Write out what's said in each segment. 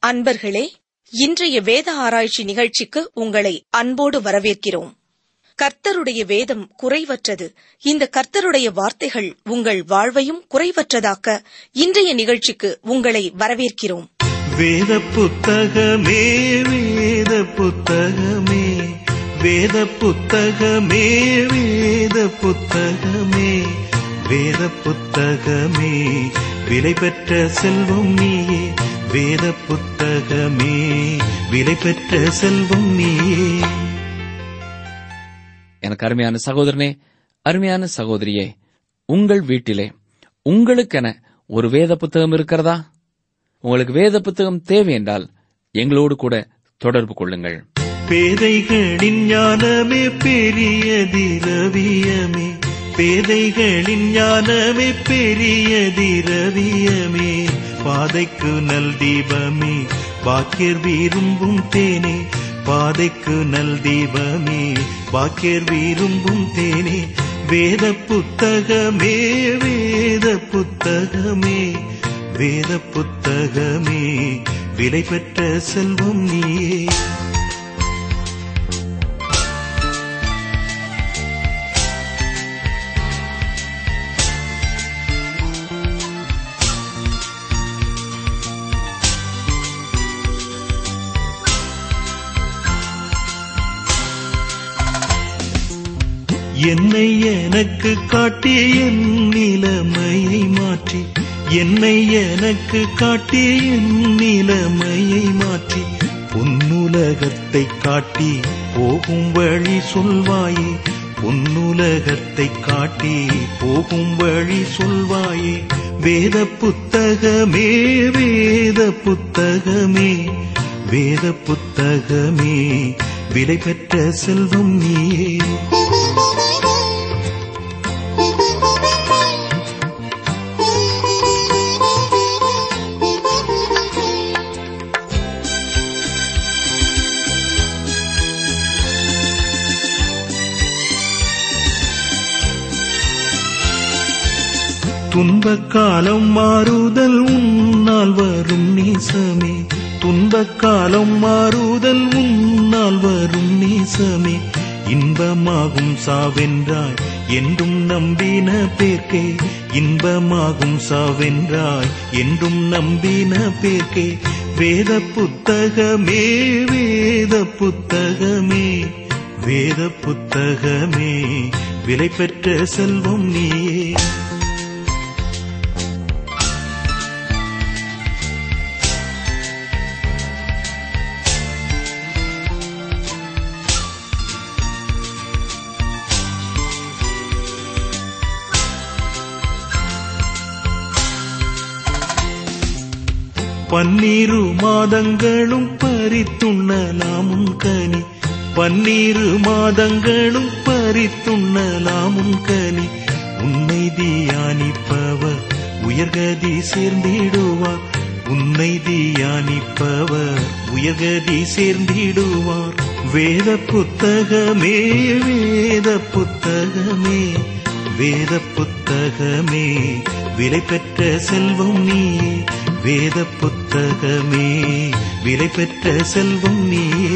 அன்பர்களே இன்றைய வேத ஆராய்ச்சி நிகழ்ச்சிக்கு உங்களை அன்போடு வரவேற்கிறோம் கர்த்தருடைய வேதம் குறைவற்றது இந்த கர்த்தருடைய வார்த்தைகள் உங்கள் வாழ்வையும் குறைவற்றதாக்க இன்றைய நிகழ்ச்சிக்கு உங்களை வரவேற்கிறோம் வேத புத்தகமே வேத புத்தகமே வேத புத்தகமே வேத புத்தகமே வேத புத்தகமே விலை பெற்ற செல்வம் நீயே வேத புத்தகமே விலை பெற்ற செல்வம் நீயே எனக்கு அருமையான சகோதரனே அருமையான சகோதரியே உங்கள் வீட்டிலே உங்களுக்கென ஒரு வேத புத்தகம் இருக்கிறதா உங்களுக்கு வேத புத்தகம் தேவை என்றால் எங்களோடு கூட தொடர்பு கொள்ளுங்கள் பேதைகளின் ஞானமே பெரியதிரவியமே பேதைகளின் ஞானமே பெரியதிரவியமே பாதைக்கு நல் தீபமே பாக்கியர் விரும்பும் தேனே பாதைக்கு நல் தீபமே பாக்கியர் விரும்பும் தேனே வேத புத்தகமே வேத புத்தகமே வேத புத்தகமே விலை பெற்ற செல்வம் நீயே என்னை எனக்கு காட்டி என் நிலைமையை மாற்றி என்னை எனக்கு காட்டி என் நிலைமையை மாற்றி பொன்னுலகத்தை காட்டி போகும் வழி சொல்வாயே பொன்னுலகத்தை காட்டி போகும் வழி சொல்வாயே வேத புத்தகமே வேத புத்தகமே வேத புத்தகமே விலை பெற்ற செல்வம் நீயே துன்பக் காலம் மாறுதல் உன்னால் வரும் நேசமே துன்பக் காலம் மாறுதல் உன்னால் வரும் நேசமே இன்பமாகும் சாவென்றாய் என்றும் நம்பின பேர்க்கே இன்பமாகும் சாவென்றாய் என்றும் நம்பின பேர்க்கே வேத புத்தகமே வேத புத்தகமே வேத புத்தகமே விலை பெற்ற செல்வம் நீயே பன்னீரு மாதங்களும் பறித்துண்ணலாமும் கனி பன்னீரு மாதங்களும் பறித்துண்ணலாமும் கனி உன்னை தியானிப்பவர் உயர்கதி சேர்ந்திடுவார் உன்னை தியானிப்பவர் உயர்கதி சேர்ந்திடுவார் வேத புத்தகமே வேத புத்தகமே வேத புத்தகமே விலை பெற்ற செல்வம் நீயே வேத புத்தகமே விலை பெற்ற செல்வம் நீயே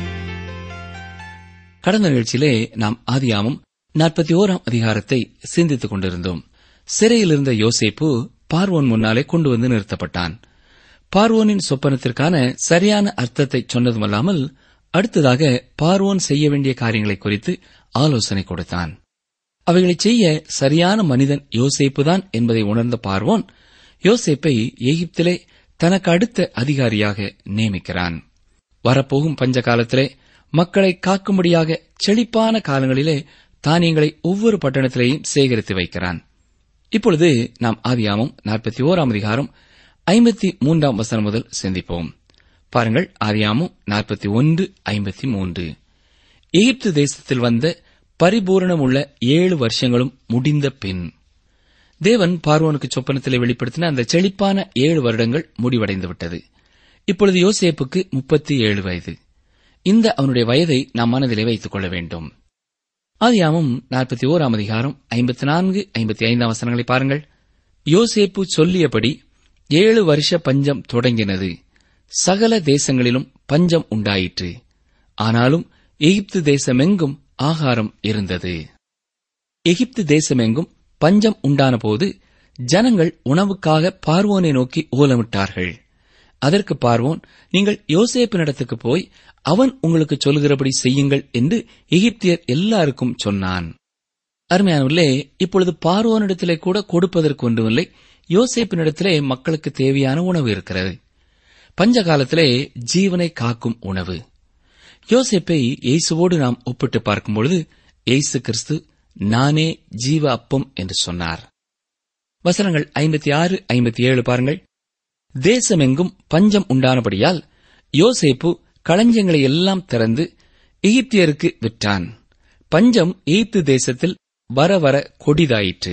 கடந்த நிகழ்ச்சியிலே நாம் ஆதியாமும் நாற்பத்தி ஓராம் அதிகாரத்தை சிந்தித்துக் கொண்டிருந்தோம் சிறையில் இருந்த யோசேப்பு பார்வோன் முன்னாலே கொண்டு வந்து நிறுத்தப்பட்டான் பார்வோனின் சொப்பனத்திற்கான சரியான அர்த்தத்தை சொன்னதுமல்லாமல் அடுத்ததாக பார்வோன் செய்ய வேண்டிய காரியங்களை குறித்து ஆலோசனை கொடுத்தான் அவைகளை செய்ய சரியான மனிதன் யோசேப்புதான் என்பதை உணர்ந்த பார்வோன் யோசேப்பை எகிப்திலே தனக்கு அடுத்த அதிகாரியாக நியமிக்கிறான் வரப்போகும் பஞ்ச காலத்திலே மக்களை காக்கும்படியாக செழிப்பான காலங்களிலே தானியங்களை ஒவ்வொரு பட்டணத்திலேயும் சேகரித்து வைக்கிறான் இப்பொழுது நாம் ஆதியாமம் நாற்பத்தி ஓராம் அதிகாரம் ஐம்பத்தி மூன்றாம் வசனம் முதல் சிந்திப்போம் பாருங்கள் ஆதியாமம் நாற்பத்தி ஒன்று ஐம்பத்தி மூன்று எகிப்து தேசத்தில் வந்த பரிபூரணமுள்ள ஏழு வருஷங்களும் முடிந்த பின் தேவன் பார்வோனுக்கு சொப்பனத்திலே வெளிப்படுத்தின அந்த செழிப்பான ஏழு வருடங்கள் முடிவடைந்து விட்டது இப்பொழுது யோசேப்புக்கு முப்பத்தி ஏழு வயது இந்த அவனுடைய வயதை நாம் மனதிலே வைத்துக் கொள்ள வேண்டும் ஆதியாமம் நாற்பத்தி ஓராம் அதிகாரம் ஐம்பத்தி நான்கு ஐம்பத்தி ஐந்தாம் வசனங்களை பாருங்கள் யோசேப்பு சொல்லியபடி ஏழு வருஷ பஞ்சம் தொடங்கினது சகல தேசங்களிலும் பஞ்சம் உண்டாயிற்று ஆனாலும் எகிப்து தேசமெங்கும் ஆகாரம் இருந்தது எகிப்து தேசமெங்கும் பஞ்சம் உண்டானபோது ஜனங்கள் உணவுக்காக பார்வோனை நோக்கி ஓலமிட்டார்கள் அதற்கு பார்வோன் நீங்கள் யோசேப்பினிடத்துக்கு போய் அவன் உங்களுக்கு சொல்கிறபடி செய்யுங்கள் என்று எகிப்தியர் எல்லாருக்கும் சொன்னான் அருமையானவர்களே இப்பொழுது பார்வோனிடத்திலே கூட கொடுப்பதற்கு ஒன்றுமில்லை யோசேப்பினிடத்திலே மக்களுக்கு தேவையான உணவு இருக்கிறது பஞ்ச காலத்திலே ஜீவனை காக்கும் உணவு யோசேப்பை இயேசுவோடு நாம் ஒப்பிட்டு பார்க்கும்பொழுது இயேசு கிறிஸ்து நானே ஜீவ அப்பம் என்று சொன்னார் வசனங்கள் ஐம்பத்தி ஆறு ஐம்பத்தி ஏழு பாருங்கள் தேசமெங்கும் பஞ்சம் உண்டானபடியால் யோசேப்பு களஞ்சியங்களை எல்லாம் திறந்து எகிப்தியருக்கு விற்றான் பஞ்சம் எகிப்து தேசத்தில் வர வர கொடிதாயிற்று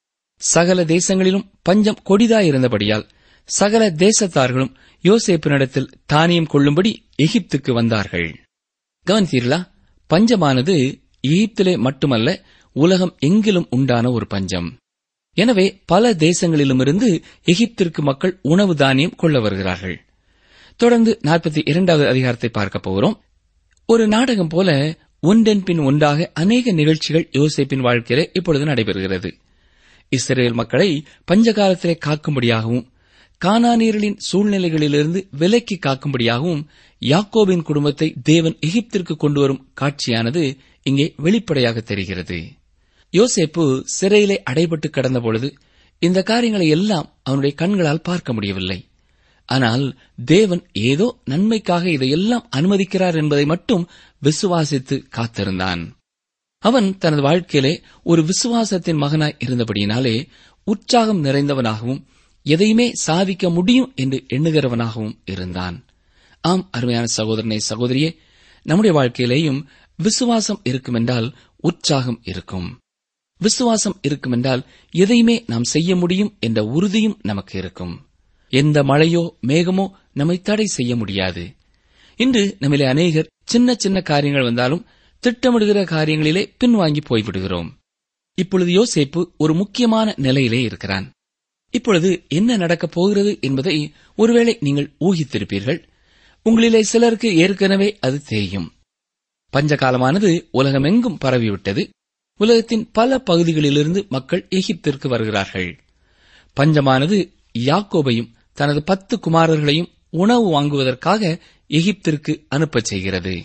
சகல தேசங்களிலும் பஞ்சம் கொடிதாயிருந்தபடியால் சகல தேசத்தார்களும் யோசேப்பினிடத்தில் தானியம் கொள்ளும்படி எகிப்துக்கு வந்தார்கள் கவனித்தீர்களா பஞ்சமானது எகிப்திலே மட்டுமல்ல உலகம் எங்கிலும் உண்டான ஒரு பஞ்சம் எனவே பல தேசங்களிலுமிருந்து எகிப்திற்கு மக்கள் உணவு தானியம் கொள்ள வருகிறார்கள் தொடர்ந்து நாற்பத்தி இரண்டாவது அதிகாரத்தை பார்க்க போகிறோம் ஒரு நாடகம் போல ஒன்றன் பின் ஒன்றாக அநேக நிகழ்ச்சிகள் யோசேப்பின் வாழ்க்கையிலே இப்பொழுது நடைபெறுகிறது இஸ்ரேல் மக்களை பஞ்சகாலத்திலே காக்கும்படியாகவும் கானானியர்களின் சூழ்நிலைகளிலிருந்து விலக்கி காக்கும்படியாகவும் யாக்கோபின் குடும்பத்தை தேவன் எகிப்திற்கு கொண்டு வரும் காட்சியானது இங்கே வெளிப்படையாக தெரிகிறது யோசேப்பு சிறையிலே அடைபட்டு கிடந்த பொழுது இந்த காரியங்களை எல்லாம் அவனுடைய கண்களால் பார்க்க முடியவில்லை ஆனால் தேவன் ஏதோ நன்மைக்காக இதையெல்லாம் அனுமதிக்கிறார் என்பதை மட்டும் விசுவாசித்து காத்திருந்தான் அவன் தனது வாழ்க்கையிலே ஒரு விசுவாசத்தின் மகனாய் இருந்தபடியினாலே உற்சாகம் நிறைந்தவனாகவும் எதையுமே சாதிக்க முடியும் என்று எண்ணுகிறவனாகவும் இருந்தான் ஆம் அருமையான சகோதரனை சகோதரியே நம்முடைய வாழ்க்கையிலேயும் விசுவாசம் இருக்குமென்றால் உற்சாகம் இருக்கும் விசுவாசம் இருக்குமென்றால் எதையுமே நாம் செய்ய முடியும் என்ற உறுதியும் நமக்கு இருக்கும் எந்த மழையோ மேகமோ நம்மை தடை செய்ய முடியாது இன்று நம்மிலே அநேகர் சின்ன சின்ன காரியங்கள் வந்தாலும் திட்டமிடுகிற காரியங்களிலே பின்வாங்கி போய்விடுகிறோம் இப்பொழுது யோசேப்பு ஒரு முக்கியமான நிலையிலே இருக்கிறான் இப்பொழுது என்ன நடக்கப் போகிறது என்பதை ஒருவேளை நீங்கள் ஊகித்திருப்பீர்கள் உங்களிலே சிலருக்கு ஏற்கனவே அது தெரியும் பஞ்சகாலமானது உலகமெங்கும் பரவிவிட்டது உலகத்தின் பல பகுதிகளிலிருந்து மக்கள் எகிப்திற்கு வருகிறார்கள் பஞ்சமானது யாக்கோபையும் தனது பத்து குமாரர்களையும் உணவு வாங்குவதற்காக எகிப்திற்கு அனுப்பச் செய்கிறது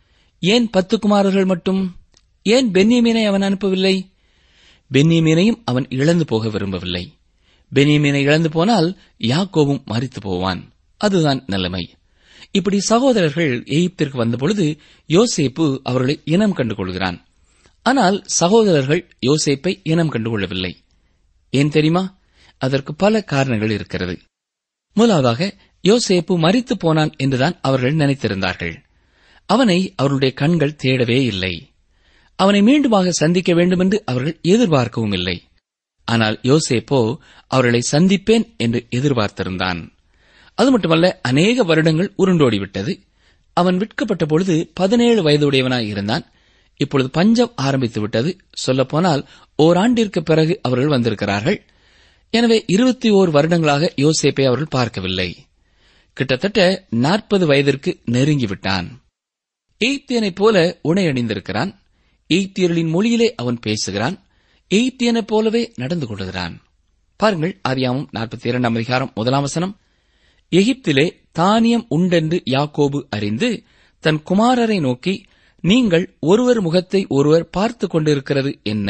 ஏன் பத்து குமாரர்கள் மட்டும் ஏன் பென்னியமீனை அவன் அனுப்பவில்லை பென்னியமீனையும் அவன் இழந்து போக விரும்பவில்லை பென்னியமீனை இழந்து போனால் யாக்கோவும் மறித்து போவான் அதுதான் நிலைமை இப்படி சகோதரர்கள் எகிப்திற்கு வந்தபொழுது யோசேப்பு அவர்களை இனம் கண்டு கொள்கிறான் ஆனால் சகோதரர்கள் யோசேப்பை இனம் கண்டுகொள்ளவில்லை ஏன் தெரியுமா அதற்கு பல காரணங்கள் இருக்கிறது முதலாவதாக யோசேப்பு மறித்து போனான் என்றுதான் அவர்கள் நினைத்திருந்தார்கள் அவனை அவருடைய கண்கள் தேடவே இல்லை அவனை மீண்டுமாக சந்திக்க வேண்டுமென்று அவர்கள் எதிர்பார்க்கவும் இல்லை ஆனால் யோசேப்போ அவர்களை சந்திப்பேன் என்று எதிர்பார்த்திருந்தான் அது மட்டுமல்ல அநேக வருடங்கள் உருண்டோடிவிட்டது அவன் விற்கப்பட்ட பொழுது பதினேழு வயதுடையவனாய் இருந்தான் இப்பொழுது பஞ்சம் ஆரம்பித்து விட்டது சொல்லப்போனால் ஓராண்டிற்கு பிறகு அவர்கள் வந்திருக்கிறார்கள் எனவே இருபத்தி ஓர் வருடங்களாக யோசேப்பை அவர்கள் பார்க்கவில்லை கிட்டத்தட்ட நாற்பது வயதிற்கு நெருங்கிவிட்டான் எய்த்தியனைப் போல உணை அணிந்திருக்கிறான் எய்த்தியர்களின் மொழியிலே அவன் பேசுகிறான் எய்த்தியனைப் போலவே நடந்து கொள்கிறான் பாருங்கள் ஆரியாமம் நாற்பத்தி இரண்டாம் அதிகாரம் முதலாம் வசனம் எகிப்திலே தானியம் உண்டென்று யாக்கோபு அறிந்து தன் குமாரரை நோக்கி நீங்கள் ஒருவர் முகத்தை ஒருவர் பார்த்துக் கொண்டிருக்கிறது என்ன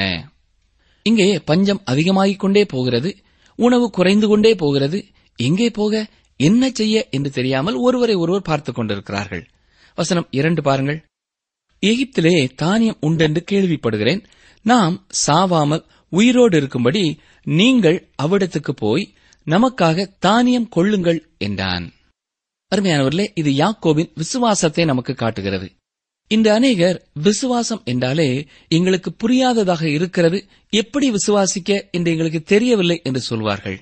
இங்கே பஞ்சம் அதிகமாகிக் கொண்டே போகிறது உணவு குறைந்து கொண்டே போகிறது எங்கே போக என்ன செய்ய என்று தெரியாமல் ஒருவரை ஒருவர் பார்த்துக் கொண்டிருக்கிறார்கள் வசனம் இரண்டு பாருங்கள் எகிப்திலே தானியம் உண்டென்று கேள்விப்படுகிறேன் நாம் சாவாமல் உயிரோடு இருக்கும்படி நீங்கள் அவ்விடத்துக்கு போய் நமக்காக தானியம் கொள்ளுங்கள் என்றான் அருமையானவர்களே இது யாக்கோபின் விசுவாசத்தை நமக்கு காட்டுகிறது இந்த அநேகர் விசுவாசம் என்றாலே எங்களுக்கு புரியாததாக இருக்கிறது எப்படி விசுவாசிக்க என்று எங்களுக்கு தெரியவில்லை என்று சொல்வார்கள்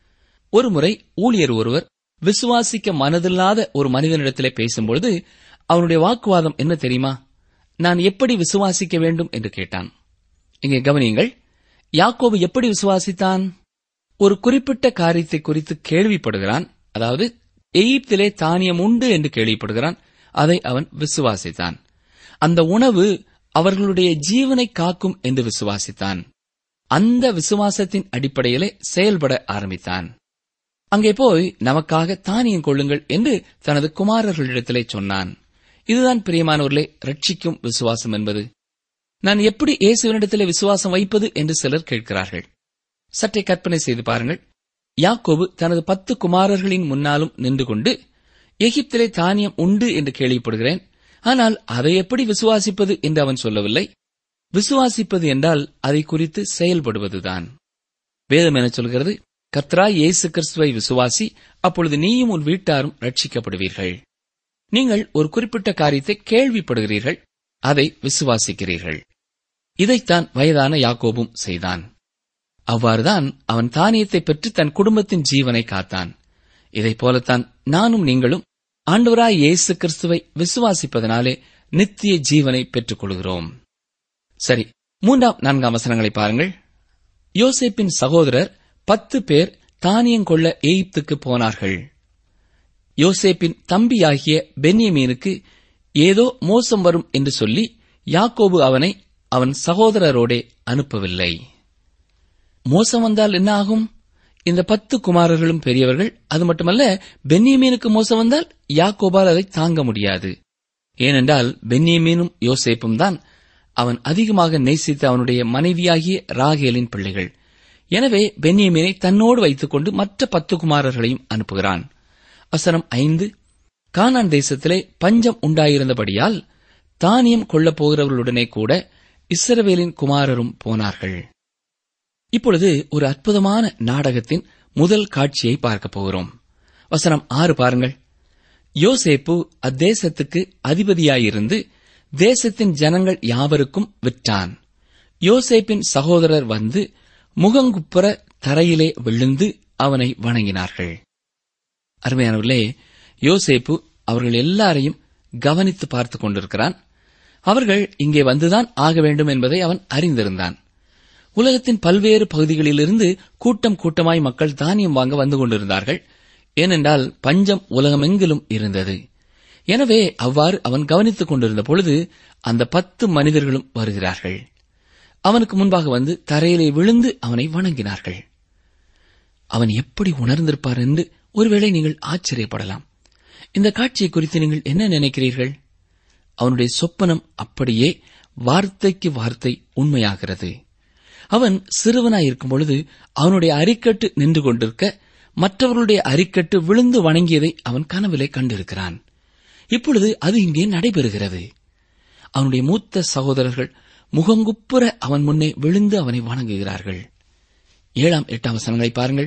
ஒருமுறை ஊழியர் ஒருவர் விசுவாசிக்க மனதில்லாத ஒரு மனிதனிடத்திலே பேசும்பொழுது அவனுடைய வாக்குவாதம் என்ன தெரியுமா நான் எப்படி விசுவாசிக்க வேண்டும் என்று கேட்டான் இங்கே கவனியுங்கள் யாக்கோபு எப்படி விசுவாசித்தான் ஒரு குறிப்பிட்ட காரியத்தை குறித்து கேள்விப்படுகிறான் அதாவது எகிப்திலே தானியம் உண்டு என்று கேள்விப்படுகிறான் அதை அவன் விசுவாசித்தான் அந்த உணவு அவர்களுடைய ஜீவனை காக்கும் என்று விசுவாசித்தான் அந்த விசுவாசத்தின் அடிப்படையிலே செயல்பட ஆரம்பித்தான் அங்கே போய் நமக்காக தானியம் கொள்ளுங்கள் என்று தனது குமாரர்களிடத்திலே சொன்னான் இதுதான் பிரியமானவர்களே ரட்சிக்கும் விசுவாசம் என்பது நான் எப்படி இயேசுவனிடத்திலே விசுவாசம் வைப்பது என்று சிலர் கேட்கிறார்கள் சற்றே கற்பனை செய்து பாருங்கள் யாக்கோபு தனது பத்து குமாரர்களின் முன்னாலும் நின்று கொண்டு எகிப்திலே தானியம் உண்டு என்று கேள்விப்படுகிறேன் ஆனால் அதை எப்படி விசுவாசிப்பது என்று அவன் சொல்லவில்லை விசுவாசிப்பது என்றால் அதை குறித்து செயல்படுவதுதான் வேதம் என சொல்கிறது கத்ரா இயேசு கிறிஸ்துவை விசுவாசி அப்பொழுது நீயும் உன் வீட்டாரும் ரட்சிக்கப்படுவீர்கள் நீங்கள் ஒரு குறிப்பிட்ட காரியத்தை கேள்விப்படுகிறீர்கள் அதை விசுவாசிக்கிறீர்கள் இதைத்தான் வயதான யாக்கோபும் செய்தான் அவ்வாறுதான் அவன் தானியத்தை பெற்று தன் குடும்பத்தின் ஜீவனை காத்தான் இதைப் போலத்தான் நானும் நீங்களும் ஆண்டவராய் இயேசு கிறிஸ்துவை விசுவாசிப்பதனாலே நித்திய ஜீவனை பெற்றுக் கொள்கிறோம் சரி மூன்றாம் நான்காம் வசனங்களை பாருங்கள் யோசேப்பின் சகோதரர் பத்து பேர் தானியம் கொள்ள எகிப்துக்கு போனார்கள் யோசேப்பின் தம்பியாகிய பென்யமீனுக்கு ஏதோ மோசம் வரும் என்று சொல்லி யாக்கோபு அவனை அவன் சகோதரரோடே அனுப்பவில்லை மோசம் வந்தால் என்ன ஆகும் இந்த பத்து குமாரர்களும் பெரியவர்கள் அது மட்டுமல்ல பென்யமீனுக்கு மோசம் வந்தால் யாக்கோபால் அதை தாங்க முடியாது ஏனென்றால் பென்யமீனும் யோசேப்பும் தான் அவன் அதிகமாக நேசித்த அவனுடைய மனைவியாகிய ராகேலின் பிள்ளைகள் எனவே பென்யமீனை தன்னோடு வைத்துக் கொண்டு மற்ற பத்து குமாரர்களையும் அனுப்புகிறான் வசனம் ஐந்து கானான் தேசத்திலே பஞ்சம் உண்டாயிருந்தபடியால் தானியம் கொள்ளப் போகிறவர்களுடனே கூட இஸ்ரவேலின் குமாரரும் போனார்கள் இப்பொழுது ஒரு அற்புதமான நாடகத்தின் முதல் காட்சியை பார்க்கப் போகிறோம் வசனம் ஆறு பாருங்கள் யோசேப்பு அத்தேசத்துக்கு அதிபதியாயிருந்து தேசத்தின் ஜனங்கள் யாவருக்கும் விற்றான் யோசேப்பின் சகோதரர் வந்து முகங்குப்புற தரையிலே விழுந்து அவனை வணங்கினார்கள் அருமையானவர்களே யோசேப்பு அவர்கள் எல்லாரையும் கவனித்து பார்த்துக் கொண்டிருக்கிறான் அவர்கள் இங்கே வந்துதான் ஆக வேண்டும் என்பதை அவன் அறிந்திருந்தான் உலகத்தின் பல்வேறு பகுதிகளிலிருந்து கூட்டம் கூட்டமாய் மக்கள் தானியம் வாங்க வந்து கொண்டிருந்தார்கள் ஏனென்றால் பஞ்சம் உலகமெங்கிலும் இருந்தது எனவே அவ்வாறு அவன் கவனித்துக் கொண்டிருந்த பொழுது அந்த பத்து மனிதர்களும் வருகிறார்கள் அவனுக்கு முன்பாக வந்து தரையிலே விழுந்து அவனை வணங்கினார்கள் அவன் எப்படி உணர்ந்திருப்பார் என்று ஒருவேளை நீங்கள் ஆச்சரியப்படலாம் இந்த காட்சியை குறித்து நீங்கள் என்ன நினைக்கிறீர்கள் அவனுடைய சொப்பனம் அப்படியே வார்த்தைக்கு வார்த்தை உண்மையாகிறது அவன் சிறுவனாயிருக்கும் பொழுது அவனுடைய அரிக்கட்டு நின்று கொண்டிருக்க மற்றவர்களுடைய அரிக்கட்டு விழுந்து வணங்கியதை அவன் கனவிலே கண்டிருக்கிறான் இப்பொழுது அது இங்கே நடைபெறுகிறது அவனுடைய மூத்த சகோதரர்கள் முகங்குப்புற அவன் முன்னே விழுந்து அவனை வணங்குகிறார்கள் ஏழாம் எட்டாம் வசனங்களை பாருங்கள்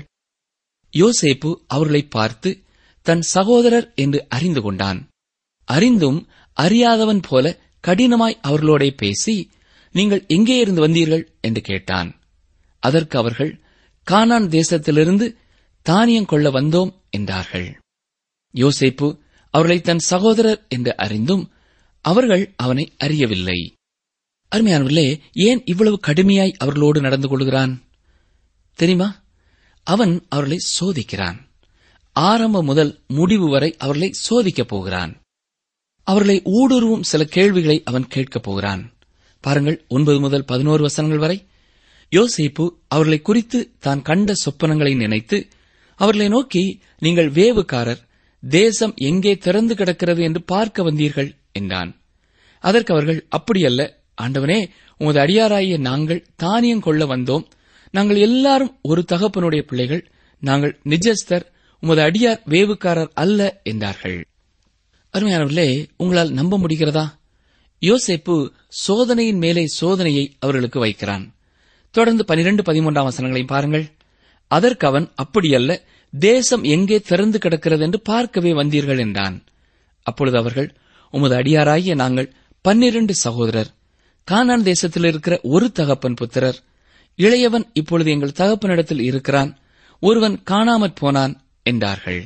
யோசேப்பு அவர்களை பார்த்து தன் சகோதரர் என்று அறிந்து கொண்டான் அறிந்தும் அறியாதவன் போல கடினமாய் அவர்களோடே பேசி நீங்கள் எங்கே இருந்து வந்தீர்கள் என்று கேட்டான் அதற்கு அவர்கள் கானான் தேசத்திலிருந்து தானியம் கொள்ள வந்தோம் என்றார்கள் யோசேப்பு அவர்களை தன் சகோதரர் என்று அறிந்தும் அவர்கள் அவனை அறியவில்லை அருமையானவர்களே ஏன் இவ்வளவு கடுமையாய் அவர்களோடு நடந்து கொள்கிறான் தெரியுமா அவன் அவர்களை சோதிக்கிறான் ஆரம்பம் முதல் முடிவு வரை அவர்களை சோதிக்கப் போகிறான் அவர்களை ஊடுருவும் சில கேள்விகளை அவன் கேட்கப் போகிறான் பாருங்கள் ஒன்பது முதல் பதினோரு வசனங்கள் வரை யோசேப்பு அவர்களை குறித்து தான் கண்ட சொப்பனங்களை நினைத்து அவர்களை நோக்கி நீங்கள் வேவுக்காரர் தேசம் எங்கே திறந்து கிடக்கிறது என்று பார்க்க வந்தீர்கள் என்றான் அதற்கு அவர்கள் அப்படியல்ல ஆண்டவனே உமது அடியாராகிய நாங்கள் தானியம் கொள்ள வந்தோம் நாங்கள் எல்லாரும் ஒரு தகப்பனுடைய பிள்ளைகள் நாங்கள் நிஜஸ்தர் உமது அடியார் வேவுக்காரர் அல்ல என்றார்கள் அருமையானவர்களே உங்களால் நம்ப முடிகிறதா யோசேப்பு சோதனையின் மேலே சோதனையை அவர்களுக்கு வைக்கிறான் தொடர்ந்து பனிரெண்டு பதிமூன்றாம் வசனங்களையும் பாருங்கள் அதற்கு அவன் அப்படியல்ல தேசம் எங்கே திறந்து கிடக்கிறது என்று பார்க்கவே வந்தீர்கள் என்றான் அப்பொழுது அவர்கள் உமது அடியாராகிய நாங்கள் பன்னிரண்டு சகோதரர் கானான் தேசத்தில் இருக்கிற ஒரு தகப்பன் புத்திரர் இளையவன் இப்பொழுது எங்கள் தகப்பனிடத்தில் இருக்கிறான் ஒருவன் காணாமற் போனான் என்றார்கள்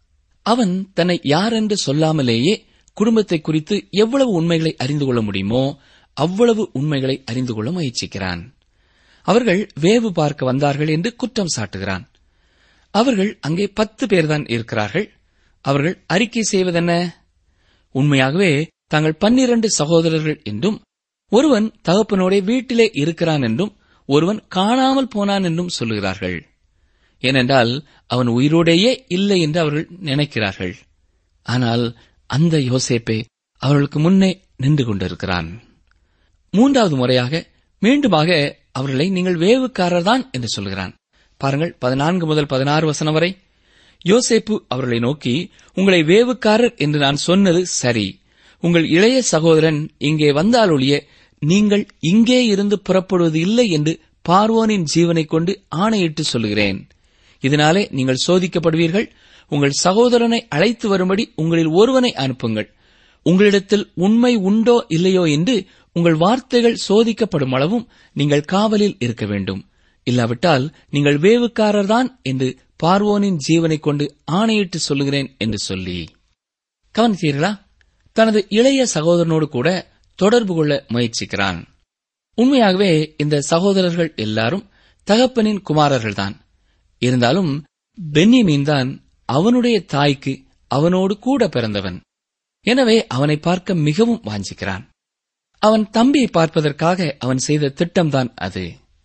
அவன் தன்னை யாரென்று சொல்லாமலேயே குடும்பத்தை குறித்து எவ்வளவு உண்மைகளை அறிந்து கொள்ள முடியுமோ அவ்வளவு உண்மைகளை அறிந்து கொள்ள முயற்சிக்கிறான் அவர்கள் வேவு பார்க்க வந்தார்கள் என்று குற்றம் சாட்டுகிறான் அவர்கள் அங்கே பத்து பேர்தான் இருக்கிறார்கள் அவர்கள் அறிக்கை செய்வதென்ன உண்மையாகவே தாங்கள் பன்னிரண்டு சகோதரர்கள் என்றும் ஒருவன் தகப்பனோட வீட்டிலே இருக்கிறான் என்றும் ஒருவன் காணாமல் போனான் என்றும் சொல்லுகிறார்கள் ஏனென்றால் அவன் உயிரோடேயே இல்லை என்று அவர்கள் நினைக்கிறார்கள் ஆனால் அந்த யோசேப்பே அவர்களுக்கு முன்னே நின்று கொண்டிருக்கிறான் மூன்றாவது முறையாக மீண்டுமாக அவர்களை நீங்கள் வேவுக்காரர்தான் என்று சொல்கிறான் பாருங்கள் பதினான்கு முதல் பதினாறு வசனம் வரை யோசேப்பு அவர்களை நோக்கி உங்களை வேவுக்காரர் என்று நான் சொன்னது சரி உங்கள் இளைய சகோதரன் இங்கே வந்தாலொழிய நீங்கள் இங்கே இருந்து புறப்படுவது இல்லை என்று பார்வோனின் ஜீவனைக் கொண்டு ஆணையிட்டு சொல்கிறேன் இதனாலே நீங்கள் சோதிக்கப்படுவீர்கள் உங்கள் சகோதரனை அழைத்து வரும்படி உங்களில் ஒருவனை அனுப்புங்கள் உங்களிடத்தில் உண்மை உண்டோ இல்லையோ என்று உங்கள் வார்த்தைகள் சோதிக்கப்படும் அளவும் நீங்கள் காவலில் இருக்க வேண்டும் இல்லாவிட்டால் நீங்கள் வேவுக்காரர்தான் என்று பார்வோனின் ஜீவனைக் கொண்டு ஆணையிட்டு சொல்லுகிறேன் என்று சொல்லி கவனித்தீர்களா தனது இளைய சகோதரனோடு கூட தொடர்பு கொள்ள முயற்சிக்கிறான் உண்மையாகவே இந்த சகோதரர்கள் எல்லாரும் தகப்பனின் குமாரர்கள்தான் இருந்தாலும் பென்னிமீன் தான் அவனுடைய தாய்க்கு அவனோடு கூட பிறந்தவன் எனவே அவனை பார்க்க மிகவும் வாஞ்சிக்கிறான் அவன் தம்பியை பார்ப்பதற்காக அவன் செய்த திட்டம்தான் அது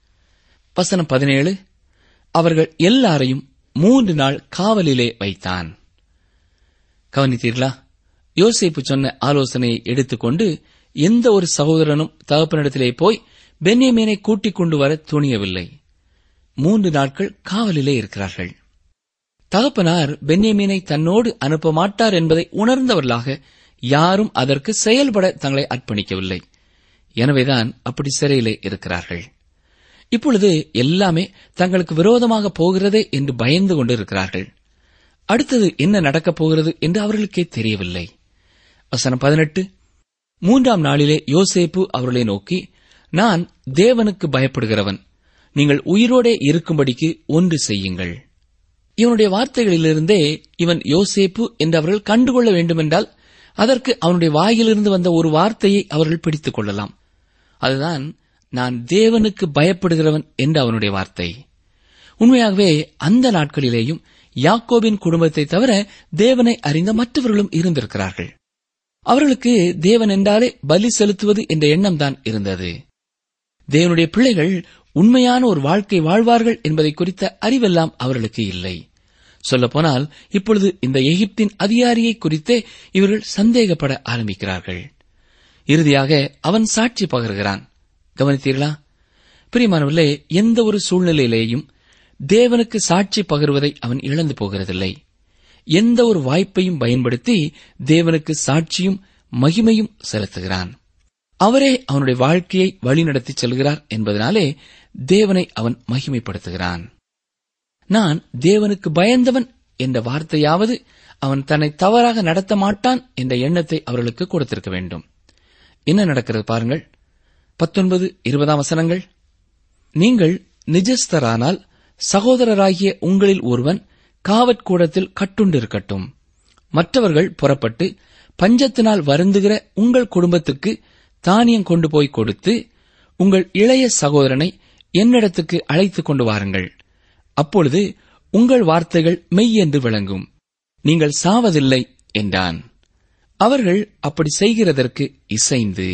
வசனம் பதினேழு அவர்கள் எல்லாரையும் மூன்று நாள் காவலிலே வைத்தான் கவனித்தீர்களா யோசேப்பு சொன்ன ஆலோசனையை எடுத்துக்கொண்டு எந்த ஒரு சகோதரனும் தகப்பனிடத்திலே போய் பென்யமீனை கூட்டிக் கொண்டு வர துணியவில்லை மூன்று நாட்கள் காவலிலே இருக்கிறார்கள் தகப்பனார் பென்யமீனை தன்னோடு அனுப்ப மாட்டார் என்பதை உணர்ந்தவர்களாக யாரும் அதற்கு செயல்பட தங்களை அர்ப்பணிக்கவில்லை எனவேதான் அப்படி சிறையிலே இருக்கிறார்கள் இப்பொழுது எல்லாமே தங்களுக்கு விரோதமாக போகிறதே என்று பயந்து கொண்டிருக்கிறார்கள் அடுத்தது என்ன நடக்கப் போகிறது என்று அவர்களுக்கே தெரியவில்லை வசனம் பதினெட்டு மூன்றாம் நாளிலே யோசேப்பு அவர்களை நோக்கி நான் தேவனுக்கு பயப்படுகிறவன் நீங்கள் உயிரோடே இருக்கும்படிக்கு ஒன்று செய்யுங்கள் இவனுடைய வார்த்தைகளிலிருந்தே இவன் யோசேப்பு என்று அவர்கள் கண்டுகொள்ள வேண்டுமென்றால் அதற்கு அவனுடைய வாயிலிருந்து வந்த ஒரு வார்த்தையை அவர்கள் பிடித்துக் கொள்ளலாம் அதுதான் நான் தேவனுக்கு பயப்படுகிறவன் என்று அவனுடைய வார்த்தை உண்மையாகவே அந்த நாட்களிலேயும் யாக்கோபின் குடும்பத்தை தவிர தேவனை அறிந்த மற்றவர்களும் இருந்திருக்கிறார்கள் அவர்களுக்கு தேவன் என்றாலே பலி செலுத்துவது என்ற எண்ணம் தான் இருந்தது தேவனுடைய பிள்ளைகள் உண்மையான ஒரு வாழ்க்கை வாழ்வார்கள் என்பதை குறித்த அறிவெல்லாம் அவர்களுக்கு இல்லை சொல்லப்போனால் இப்பொழுது இந்த எகிப்தின் அதிகாரியை குறித்தே இவர்கள் சந்தேகப்பட ஆரம்பிக்கிறார்கள் இறுதியாக அவன் சாட்சி பகர்கிறான் கவனித்தீர்களா பிரியமானவர்களே எந்த ஒரு சூழ்நிலையிலேயும் தேவனுக்கு சாட்சி பகர்வதை அவன் இழந்து போகிறதில்லை எந்த ஒரு வாய்ப்பையும் பயன்படுத்தி தேவனுக்கு சாட்சியும் மகிமையும் செலுத்துகிறான் அவரே அவனுடைய வாழ்க்கையை வழிநடத்தி செல்கிறார் என்பதனாலே தேவனை அவன் மகிமைப்படுத்துகிறான் நான் தேவனுக்கு பயந்தவன் என்ற வார்த்தையாவது அவன் தன்னை தவறாக நடத்த மாட்டான் என்ற எண்ணத்தை அவர்களுக்கு கொடுத்திருக்க வேண்டும் என்ன நடக்கிறது பாருங்கள் பத்தொன்பது இருபதாம் வசனங்கள் நீங்கள் நிஜஸ்தரானால் சகோதரராகிய உங்களில் ஒருவன் காவற்கூடத்தில் கட்டுண்டிருக்கட்டும் மற்றவர்கள் புறப்பட்டு பஞ்சத்தினால் வருந்துகிற உங்கள் குடும்பத்துக்கு தானியம் கொண்டு போய் கொடுத்து உங்கள் இளைய சகோதரனை என்னிடத்துக்கு அழைத்துக் கொண்டு வாருங்கள் அப்பொழுது உங்கள் வார்த்தைகள் மெய் என்று விளங்கும் நீங்கள் சாவதில்லை என்றான் அவர்கள் அப்படி செய்கிறதற்கு இசைந்து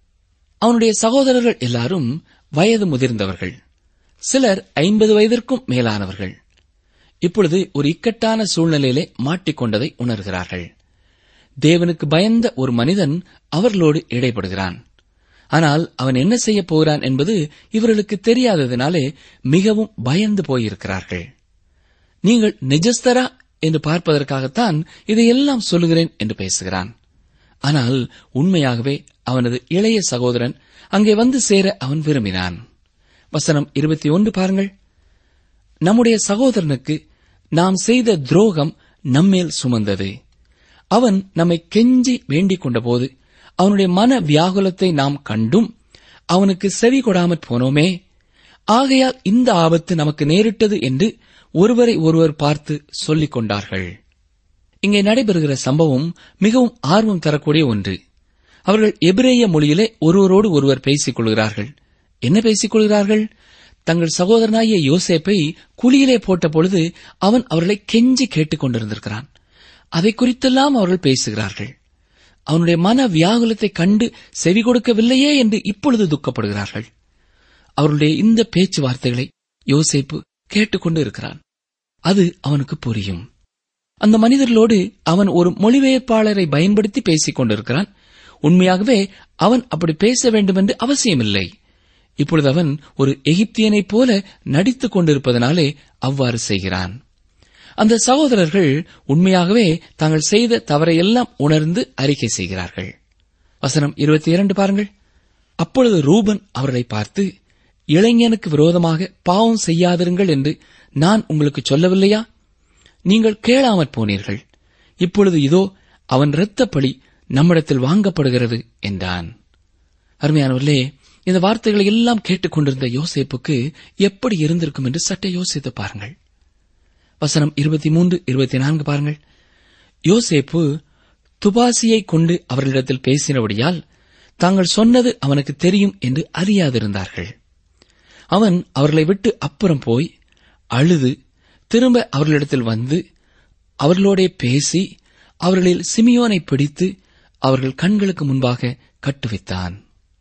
அவனுடைய சகோதரர்கள் எல்லாரும் வயது முதிர்ந்தவர்கள் சிலர் ஐம்பது வயதிற்கும் மேலானவர்கள் இப்பொழுது ஒரு இக்கட்டான சூழ்நிலையிலே மாட்டிக்கொண்டதை உணர்கிறார்கள் தேவனுக்கு பயந்த ஒரு மனிதன் அவர்களோடு இடைப்படுகிறான் ஆனால் அவன் என்ன செய்யப் போகிறான் என்பது இவர்களுக்கு தெரியாததினாலே மிகவும் பயந்து போயிருக்கிறார்கள் நீங்கள் நிஜஸ்தரா என்று பார்ப்பதற்காகத்தான் இதையெல்லாம் சொல்லுகிறேன் என்று பேசுகிறான் ஆனால் உண்மையாகவே அவனது இளைய சகோதரன் அங்கே வந்து சேர அவன் விரும்பினான் வசனம் இருபத்தி ஒன்று பாருங்கள் நம்முடைய சகோதரனுக்கு நாம் செய்த துரோகம் நம்மேல் சுமந்தது அவன் நம்மை கெஞ்சி வேண்டிக் கொண்டபோது அவனுடைய மன வியாகுலத்தை நாம் கண்டும் அவனுக்கு செவி கொடாமற் போனோமே ஆகையால் இந்த ஆபத்து நமக்கு நேரிட்டது என்று ஒருவரை ஒருவர் பார்த்து சொல்லிக் கொண்டார்கள் இங்கே நடைபெறுகிற சம்பவம் மிகவும் ஆர்வம் தரக்கூடிய ஒன்று அவர்கள் எபிரேய மொழியிலே ஒருவரோடு ஒருவர் பேசிக் கொள்கிறார்கள் என்ன பேசிக் கொள்கிறார்கள் தங்கள் சகோதரனாகிய யோசேப்பை குழியிலே போட்ட பொழுது அவன் அவர்களை கெஞ்சி கேட்டுக் கொண்டிருந்திருக்கிறான் அதை குறித்தெல்லாம் அவர்கள் பேசுகிறார்கள் அவனுடைய மன வியாகுலத்தை கண்டு செவி கொடுக்கவில்லையே என்று இப்பொழுது துக்கப்படுகிறார்கள் அவருடைய இந்த பேச்சுவார்த்தைகளை யோசேப்பு கேட்டுக்கொண்டு இருக்கிறான் அது அவனுக்கு புரியும் அந்த மனிதர்களோடு அவன் ஒரு மொழிபெயர்ப்பாளரை பயன்படுத்தி பேசிக் கொண்டிருக்கிறான் உண்மையாகவே அவன் அப்படி பேச வேண்டும் என்று அவசியமில்லை இப்பொழுது அவன் ஒரு எகிப்தியனைப் போல நடித்துக் கொண்டிருப்பதனாலே அவ்வாறு செய்கிறான் அந்த சகோதரர்கள் உண்மையாகவே தாங்கள் செய்த தவறையெல்லாம் உணர்ந்து அறிக்கை செய்கிறார்கள் வசனம் இருபத்தி இரண்டு பாருங்கள் அப்பொழுது ரூபன் அவர்களை பார்த்து இளைஞனுக்கு விரோதமாக பாவம் செய்யாதிருங்கள் என்று நான் உங்களுக்கு சொல்லவில்லையா நீங்கள் கேளாமற் போனீர்கள் இப்பொழுது இதோ அவன் இரத்தப்பழி நம்மிடத்தில் வாங்கப்படுகிறது என்றான் அருமையானவர்களே இந்த வார்த்தைகளை எல்லாம் கேட்டுக்கொண்டிருந்த யோசேப்புக்கு எப்படி இருந்திருக்கும் என்று சற்றே யோசித்து பாருங்கள் வசனம் இருபத்தி மூன்று இருபத்தி நான்கு பாருங்கள் யோசேப்பு துபாசியை கொண்டு அவர்களிடத்தில் பேசினபடியால் தாங்கள் சொன்னது அவனுக்கு தெரியும் என்று அறியாதிருந்தார்கள் அவன் அவர்களை விட்டு அப்புறம் போய் அழுது திரும்ப அவர்களிடத்தில் வந்து அவர்களோடே பேசி அவர்களில் சிமியோனை பிடித்து அவர்கள் கண்களுக்கு முன்பாக கட்டுவித்தான்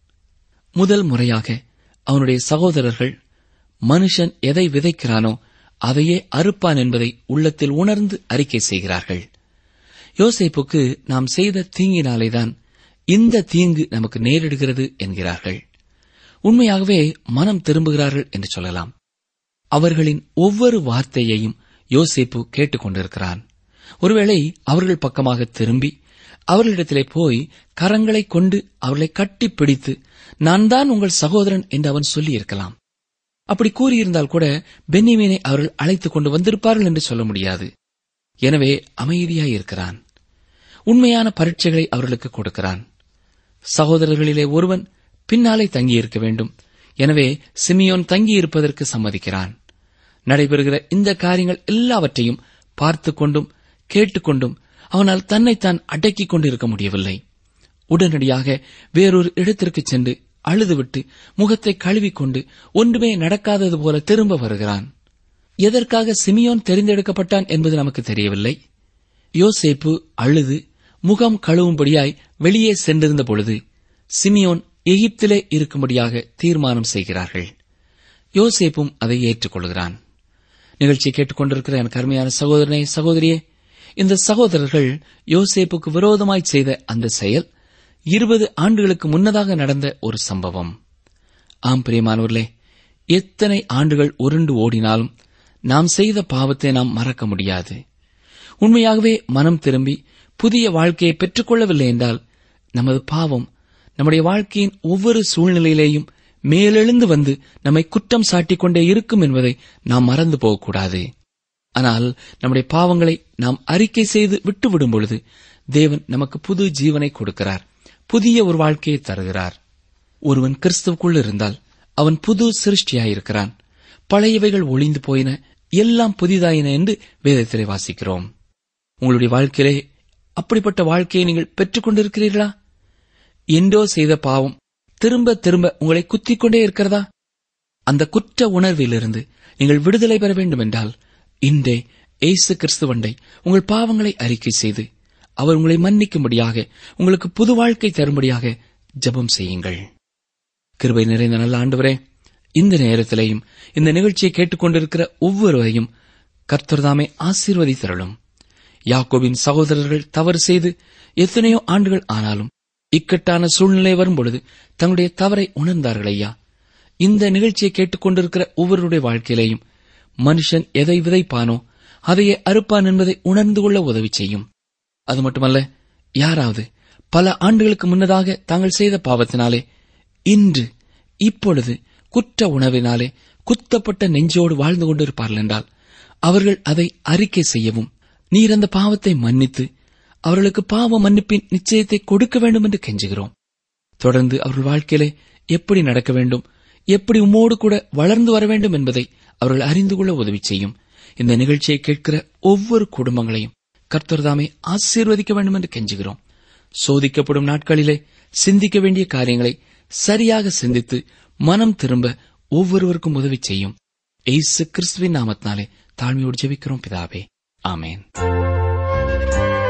முதல் முறையாக அவனுடைய சகோதரர்கள் மனுஷன் எதை விதைக்கிறானோ அதையே அறுப்பான் என்பதை உள்ளத்தில் உணர்ந்து அறிக்கை செய்கிறார்கள் யோசேப்புக்கு நாம் செய்த தீங்கினாலேதான் இந்த தீங்கு நமக்கு நேரிடுகிறது என்கிறார்கள் உண்மையாகவே மனம் திரும்புகிறார்கள் என்று சொல்லலாம் அவர்களின் ஒவ்வொரு வார்த்தையையும் யோசேப்பு கேட்டுக்கொண்டிருக்கிறான் ஒருவேளை அவர்கள் பக்கமாக திரும்பி அவர்களிடத்திலே போய் கரங்களை கொண்டு அவர்களை கட்டி பிடித்து நான் தான் உங்கள் சகோதரன் என்று அவன் சொல்லியிருக்கலாம் அப்படி கூறியிருந்தால் கூட பென்னிமீனை அவர்கள் அழைத்துக் கொண்டு வந்திருப்பார்கள் என்று சொல்ல முடியாது எனவே அமைதியாயிருக்கிறான் உண்மையான பரீட்சைகளை அவர்களுக்கு கொடுக்கிறான் சகோதரர்களிலே ஒருவன் பின்னாலே தங்கியிருக்க வேண்டும் எனவே சிமியோன் தங்கியிருப்பதற்கு சம்மதிக்கிறான் நடைபெறுகிற இந்த காரியங்கள் எல்லாவற்றையும் பார்த்துக் கொண்டும் கேட்டுக்கொண்டும் அவனால் தன்னைத்தான் அடக்கிக் கொண்டிருக்க முடியவில்லை உடனடியாக வேறொரு இடத்திற்கு சென்று அழுதுவிட்டு முகத்தை கழுவிக்கொண்டு ஒன்றுமே நடக்காதது போல திரும்ப வருகிறான் எதற்காக சிமியோன் தெரிந்தெடுக்கப்பட்டான் என்பது நமக்கு தெரியவில்லை யோசேப்பு அழுது முகம் கழுவும்படியாய் வெளியே சென்றிருந்த பொழுது சிமியோன் எகிப்திலே இருக்கும்படியாக தீர்மானம் செய்கிறார்கள் யோசேப்பும் அதை ஏற்றுக்கொள்கிறான் நிகழ்ச்சியை கேட்டுக்கொண்டிருக்கிற எனக்கு அருமையான சகோதரனே சகோதரியே இந்த சகோதரர்கள் யோசேப்புக்கு விரோதமாய் செய்த அந்த செயல் இருபது ஆண்டுகளுக்கு முன்னதாக நடந்த ஒரு சம்பவம் ஆம் பிரியமானவர்களே எத்தனை ஆண்டுகள் உருண்டு ஓடினாலும் நாம் செய்த பாவத்தை நாம் மறக்க முடியாது உண்மையாகவே மனம் திரும்பி புதிய வாழ்க்கையை பெற்றுக்கொள்ளவில்லை என்றால் நமது பாவம் நம்முடைய வாழ்க்கையின் ஒவ்வொரு சூழ்நிலையிலேயும் மேலெழுந்து வந்து நம்மை குற்றம் சாட்டிக் கொண்டே இருக்கும் என்பதை நாம் மறந்து போகக்கூடாது ஆனால் நம்முடைய பாவங்களை நாம் அறிக்கை செய்து விட்டுவிடும் பொழுது தேவன் நமக்கு புது ஜீவனை கொடுக்கிறார் புதிய ஒரு வாழ்க்கையை தருகிறார் ஒருவன் கிறிஸ்துவுக்குள் இருந்தால் அவன் புது சிருஷ்டியாயிருக்கிறான் பழையவைகள் ஒளிந்து போயின எல்லாம் புதிதாயின என்று வேதத்திலே வாசிக்கிறோம் உங்களுடைய வாழ்க்கையிலே அப்படிப்பட்ட வாழ்க்கையை நீங்கள் பெற்றுக் கொண்டிருக்கிறீர்களா என்றோ செய்த பாவம் திரும்ப திரும்ப உங்களை குத்திக் கொண்டே இருக்கிறதா அந்த குற்ற உணர்விலிருந்து நீங்கள் விடுதலை பெற வேண்டும் என்றால் இன்றே ஏசு கிறிஸ்துவண்டை உங்கள் பாவங்களை அறிக்கை செய்து அவர் உங்களை மன்னிக்கும்படியாக உங்களுக்கு புது வாழ்க்கை தரும்படியாக ஜெபம் செய்யுங்கள் கிருபை நிறைந்த நல்ல ஆண்டவரே இந்த நேரத்திலேயும் இந்த நிகழ்ச்சியை கேட்டுக்கொண்டிருக்கிற ஒவ்வொருவரையும் கர்த்தர்தாமே ஆசீர்வதித்தருளும் யாக்கோபின் சகோதரர்கள் தவறு செய்து எத்தனையோ ஆண்டுகள் ஆனாலும் இக்கட்டான சூழ்நிலை வரும்பொழுது தங்களுடைய தவறை உணர்ந்தார்கள் ஐயா இந்த நிகழ்ச்சியை கேட்டுக்கொண்டிருக்கிற ஒவ்வொருடைய வாழ்க்கையிலேயும் மனுஷன் எதை விதைப்பானோ அதையே அறுப்பான் என்பதை உணர்ந்து கொள்ள உதவி செய்யும் அது மட்டுமல்ல யாராவது பல ஆண்டுகளுக்கு முன்னதாக தாங்கள் செய்த பாவத்தினாலே இன்று இப்பொழுது குற்ற உணவினாலே குத்தப்பட்ட நெஞ்சோடு வாழ்ந்து கொண்டிருப்பார்கள் என்றால் அவர்கள் அதை அறிக்கை செய்யவும் நீர் அந்த பாவத்தை மன்னித்து அவர்களுக்கு பாவ மன்னிப்பின் நிச்சயத்தை கொடுக்க வேண்டும் என்று கெஞ்சுகிறோம் தொடர்ந்து அவர்கள் வாழ்க்கையிலே எப்படி நடக்க வேண்டும் எப்படி உம்மோடு கூட வளர்ந்து வர வேண்டும் என்பதை அவர்கள் அறிந்து கொள்ள உதவி செய்யும் இந்த நிகழ்ச்சியை கேட்கிற ஒவ்வொரு குடும்பங்களையும் கர்த்தர்தாமே ஆசீர்வதிக்க வேண்டும் என்று கெஞ்சுகிறோம் சோதிக்கப்படும் நாட்களிலே சிந்திக்க வேண்டிய காரியங்களை சரியாக சிந்தித்து மனம் திரும்ப ஒவ்வொருவருக்கும் உதவி செய்யும் எய்சு கிறிஸ்துவின் நாமத்தினாலே தாழ்மையோடு ஜெபிக்கிறோம் பிதாவே ஆமேன்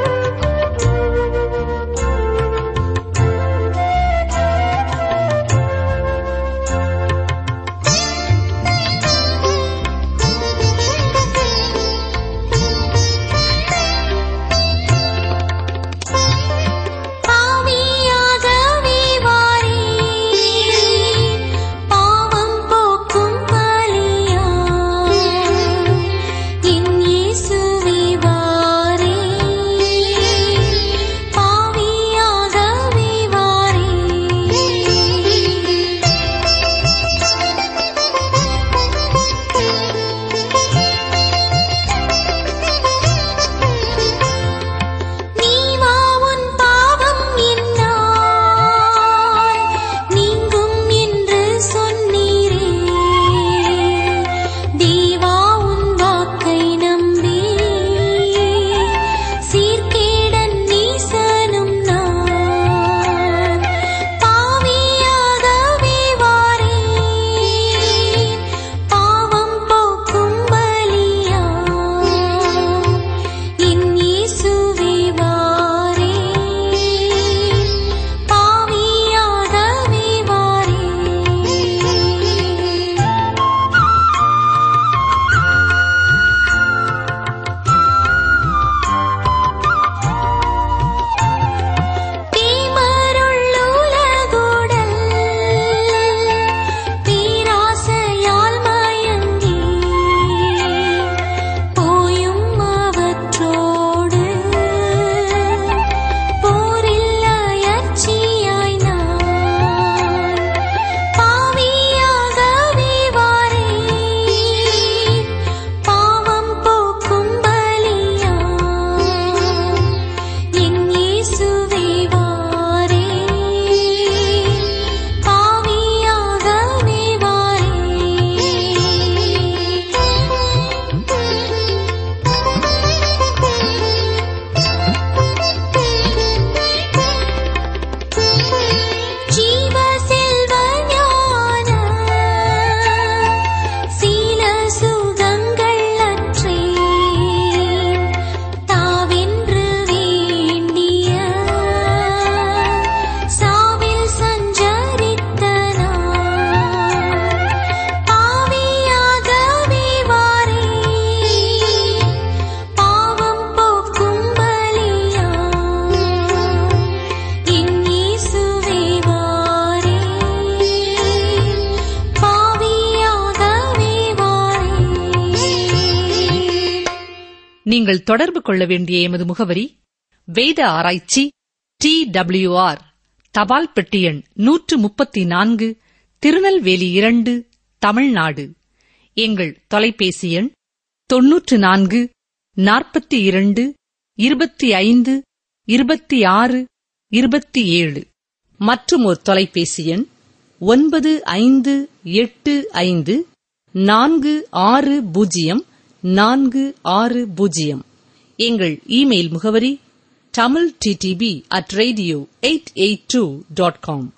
நீங்கள் தொடர்பு கொள்ள வேண்டிய எமது முகவரி வேத ஆராய்ச்சி டி ஆர் தபால் பெட்டி எண் நூற்று முப்பத்தி நான்கு திருநெல்வேலி இரண்டு தமிழ்நாடு எங்கள் தொலைபேசி எண் தொன்னூற்று நான்கு நாற்பத்தி இரண்டு இருபத்தி ஐந்து இருபத்தி ஆறு இருபத்தி ஏழு மற்றும் ஒரு தொலைபேசி எண் ஒன்பது ஐந்து எட்டு ஐந்து நான்கு ஆறு பூஜ்ஜியம் நான்கு ஆறு பூஜ்ஜியம் எங்கள் இமெயில் முகவரி Tamil DTP at radio eight eight two dot com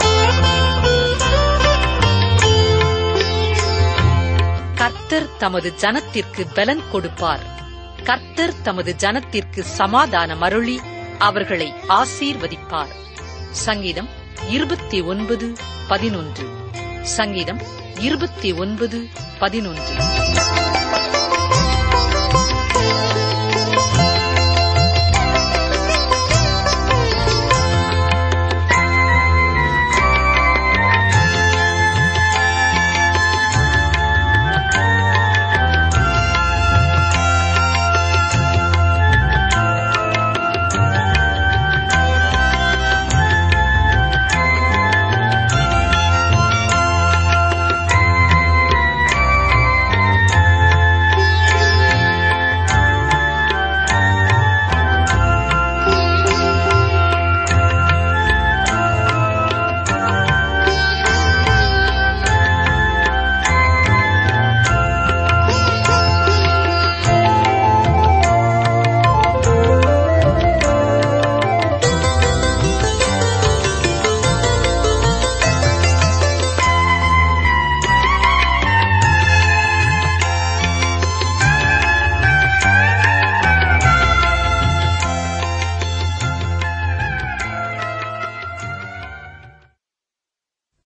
கர்த்தர் தமது ஜனத்திற்கு பலன் கொடுப்பார் கர்த்தர் தமது ஜனத்திற்கு சமாதானம் அருளி அவர்களை ஆசீர்வதிப்பார் சங்கீதம் இருபத்தி ஒன்பது பதினொன்று சங்கீதம் இருபத்தி ஒன்பது பதினொன்று